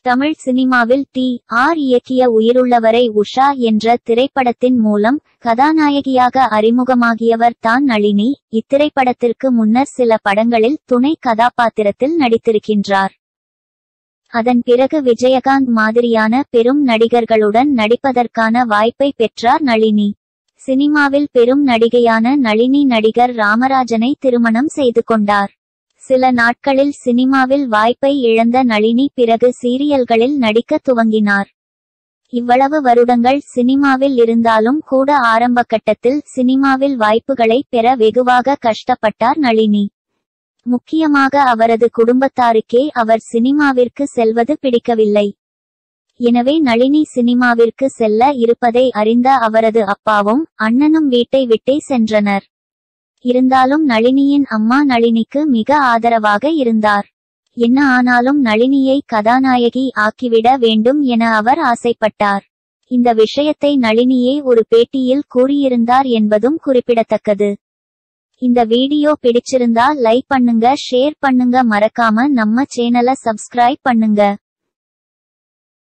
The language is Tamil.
தமிழ் சினிமாவில் டி ஆர் இயக்கிய உயிருள்ளவரை உஷா என்ற திரைப்படத்தின் மூலம் கதாநாயகியாக அறிமுகமாகியவர் தான் நளினி இத்திரைப்படத்திற்கு முன்னர் சில படங்களில் துணை கதாபாத்திரத்தில் நடித்திருக்கின்றார் அதன் பிறகு விஜயகாந்த் மாதிரியான பெரும் நடிகர்களுடன் நடிப்பதற்கான வாய்ப்பை பெற்றார் நளினி சினிமாவில் பெரும் நடிகையான நளினி நடிகர் ராமராஜனை திருமணம் செய்து கொண்டார் சில நாட்களில் சினிமாவில் வாய்ப்பை இழந்த நளினி பிறகு சீரியல்களில் நடிக்க துவங்கினார் இவ்வளவு வருடங்கள் சினிமாவில் இருந்தாலும் கூட ஆரம்ப கட்டத்தில் சினிமாவில் வாய்ப்புகளை பெற வெகுவாக கஷ்டப்பட்டார் நளினி முக்கியமாக அவரது குடும்பத்தாருக்கே அவர் சினிமாவிற்கு செல்வது பிடிக்கவில்லை எனவே நளினி சினிமாவிற்கு செல்ல இருப்பதை அறிந்த அவரது அப்பாவும் அண்ணனும் வீட்டை விட்டே சென்றனர் இருந்தாலும் நளினியின் அம்மா நளினிக்கு மிக ஆதரவாக இருந்தார் என்ன ஆனாலும் நளினியை கதாநாயகி ஆக்கிவிட வேண்டும் என அவர் ஆசைப்பட்டார் இந்த விஷயத்தை நளினியே ஒரு பேட்டியில் கூறியிருந்தார் என்பதும் குறிப்பிடத்தக்கது இந்த வீடியோ பிடிச்சிருந்தா லைக் பண்ணுங்க ஷேர் பண்ணுங்க மறக்காம நம்ம சேனலை சப்ஸ்கிரைப் பண்ணுங்க